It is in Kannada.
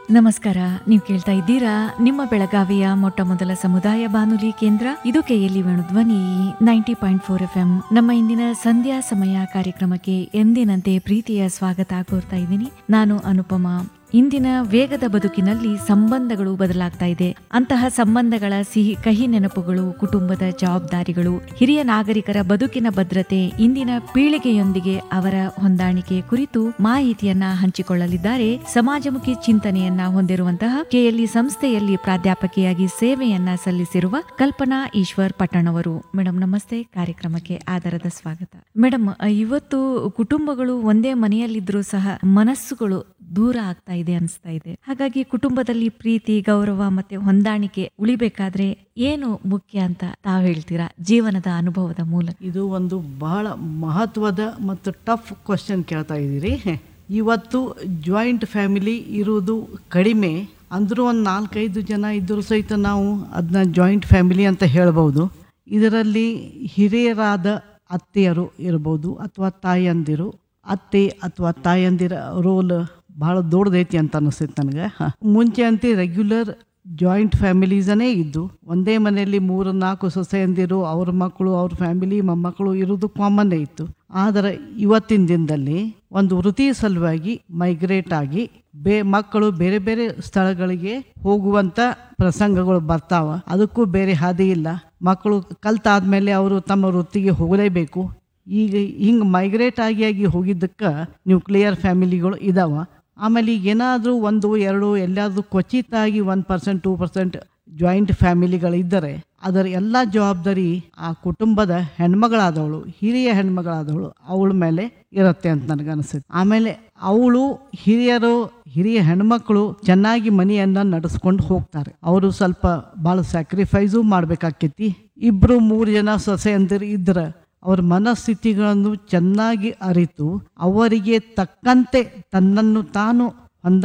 ನಮಸ್ಕಾರ ನೀವು ಕೇಳ್ತಾ ಇದ್ದೀರಾ ನಿಮ್ಮ ಬೆಳಗಾವಿಯ ಮೊಟ್ಟ ಮೊದಲ ಸಮುದಾಯ ಬಾನುಲಿ ಕೇಂದ್ರ ಇದು ಕೆಎಲ್ಇ ಧ್ವನಿ ninety point four F M ನಮ್ಮ ಇಂದಿನ ಸಂಧ್ಯಾ ಸಮಯ ಕಾರ್ಯಕ್ರಮಕ್ಕೆ ಎಂದಿನಂತೆ ಪ್ರೀತಿಯ ಸ್ವಾಗತ ಕೋರ್ತಾ ಇದ್ದೀನಿ ನಾನು ಅನುಪಮ ಇಂದಿನ ವೇಗದ ಬದುಕಿನಲ್ಲಿ ಸಂಬಂಧಗಳು ಬದಲಾಗ್ತಾ ಇದೆ ಅಂತಹ ಸಂಬಂಧಗಳ ಸಿಹಿ ಕಹಿ ನೆನಪುಗಳು ಕುಟುಂಬದ ಜವಾಬ್ದಾರಿಗಳು ಹಿರಿಯ ನಾಗರಿಕರ ಬದುಕಿನ ಭದ್ರತೆ ಇಂದಿನ ಪೀಳಿಗೆಯೊಂದಿಗೆ ಅವರ ಹೊಂದಾಣಿಕೆ ಕುರಿತು ಮಾಹಿತಿಯನ್ನ ಹಂಚಿಕೊಳ್ಳಲಿದ್ದಾರೆ ಸಮಾಜಮುಖಿ ಚಿಂತನೆಯನ್ನ ಹೊಂದಿರುವಂತಹ ಕೆಎಲ್ಇ ಸಂಸ್ಥೆಯಲ್ಲಿ ಪ್ರಾಧ್ಯಾಪಕಿಯಾಗಿ ಸೇವೆಯನ್ನ ಸಲ್ಲಿಸಿರುವ ಕಲ್ಪನಾ ಈಶ್ವರ್ ಪಟ್ಟಣವರು ಮೇಡಮ್ ನಮಸ್ತೆ ಕಾರ್ಯಕ್ರಮಕ್ಕೆ ಆಧಾರದ ಸ್ವಾಗತ ಮೇಡಮ್ ಇವತ್ತು ಕುಟುಂಬಗಳು ಒಂದೇ ಮನೆಯಲ್ಲಿದ್ರೂ ಸಹ ಮನಸ್ಸುಗಳು ದೂರ ಆಗ್ತಾ ಇದೆ ಅನಿಸ್ತಾ ಇದೆ ಹಾಗಾಗಿ ಕುಟುಂಬದಲ್ಲಿ ಪ್ರೀತಿ ಗೌರವ ಮತ್ತೆ ಹೊಂದಾಣಿಕೆ ಉಳಿಬೇಕಾದ್ರೆ ಏನು ಮುಖ್ಯ ಅಂತ ತಾವ್ ಹೇಳ್ತೀರಾ ಜೀವನದ ಅನುಭವದ ಮೂಲಕ ಇದು ಒಂದು ಬಹಳ ಮಹತ್ವದ ಮತ್ತು ಟಫ್ ಕ್ವಶನ್ ಕೇಳ್ತಾ ಇದ್ದೀರಿ ಇವತ್ತು ಜಾಯಿಂಟ್ ಫ್ಯಾಮಿಲಿ ಇರುವುದು ಕಡಿಮೆ ಅಂದರೂ ಒಂದು ನಾಲ್ಕೈದು ಜನ ಇದ್ದರೂ ಸಹಿತ ನಾವು ಅದನ್ನ ಜಾಯಿಂಟ್ ಫ್ಯಾಮಿಲಿ ಅಂತ ಹೇಳ್ಬೋದು ಇದರಲ್ಲಿ ಹಿರಿಯರಾದ ಅತ್ತೆಯರು ಇರ್ಬೋದು ಅಥವಾ ತಾಯಂದಿರು ಅತ್ತೆ ಅಥವಾ ತಾಯಂದಿರ ರೋಲ್ ಭಾಳ ದೊಡ್ಡದೈತಿ ಅಂತ ಅನಿಸ್ತೈತೆ ನನಗೆ ಮುಂಚೆ ಅಂತ ರೆಗ್ಯುಲರ್ ಜಾಯಿಂಟ್ ಫ್ಯಾಮಿಲೀಸನೇ ಇದ್ದು ಒಂದೇ ಮನೆಯಲ್ಲಿ ಮೂರು ನಾಲ್ಕು ಸೊಸೆಯಂದಿರು ಅವ್ರ ಮಕ್ಕಳು ಅವ್ರ ಫ್ಯಾಮಿಲಿ ಮೊಮ್ಮಕ್ಕಳು ಇರೋದು ಕಾಮನ್ನೇ ಇತ್ತು ಆದರೆ ಇವತ್ತಿನ ದಿನದಲ್ಲಿ ಒಂದು ವೃತ್ತಿ ಸಲುವಾಗಿ ಮೈಗ್ರೇಟ್ ಆಗಿ ಬೇ ಮಕ್ಕಳು ಬೇರೆ ಬೇರೆ ಸ್ಥಳಗಳಿಗೆ ಹೋಗುವಂತ ಪ್ರಸಂಗಗಳು ಬರ್ತಾವ ಅದಕ್ಕೂ ಬೇರೆ ಹಾದಿ ಇಲ್ಲ ಮಕ್ಕಳು ಕಲ್ತಾದ್ಮೇಲೆ ಅವರು ತಮ್ಮ ವೃತ್ತಿಗೆ ಹೋಗಲೇಬೇಕು ಈಗ ಹಿಂಗೆ ಮೈಗ್ರೇಟ್ ಆಗಿ ಆಗಿ ಹೋಗಿದ್ದಕ್ಕೆ ನ್ಯೂಕ್ಲಿಯರ್ ಫ್ಯಾಮಿಲಿಗಳು ಇದಾವ ಆಮೇಲೆ ಈಗ ಏನಾದರೂ ಒಂದು ಎರಡು ಎಲ್ಲಾದರೂ ಕ್ವಚಿತಾಗಿ one percent two percent joint ಫ್ಯಾಮಿಲಿಗಳಿದ್ದರೆ ಅದರ ಎಲ್ಲ ಜವಾಬ್ದಾರಿ ಆ ಕುಟುಂಬದ ಹೆಣ್ಮಗಳಾದವಳು ಹಿರಿಯ ಹೆಣ್ಮಗಳಾದವಳು ಅವಳ ಮೇಲೆ ಇರುತ್ತೆ ಅಂತ ನನಗನ್ಸುತ್ತೆ ಆಮೇಲೆ ಅವಳು ಹಿರಿಯರು ಹಿರಿಯ ಹೆಣ್ಮಕ್ಳು ಚೆನ್ನಾಗಿ ಮನೆಯನ್ನ ನಡೆಸ್ಕೊಂಡು ಹೋಗ್ತಾರೆ ಅವರು ಸ್ವಲ್ಪ ಭಾಳ ಸ್ಯಾಕ್ರಿಫೈಸು ಮಾಡ್ಬೇಕಾಕೈತಿ ಇಬ್ರು ಮೂರು ಜನ ಸೊಸೆಯಂದಿರು ಇದ್ರೆ ಅವರ ಮನಸ್ಥಿತಿಗಳನ್ನು ಚೆನ್ನಾಗಿ ಅರಿತು ಅವರಿಗೆ ತಕ್ಕಂತೆ ತನ್ನನ್ನು ತಾನು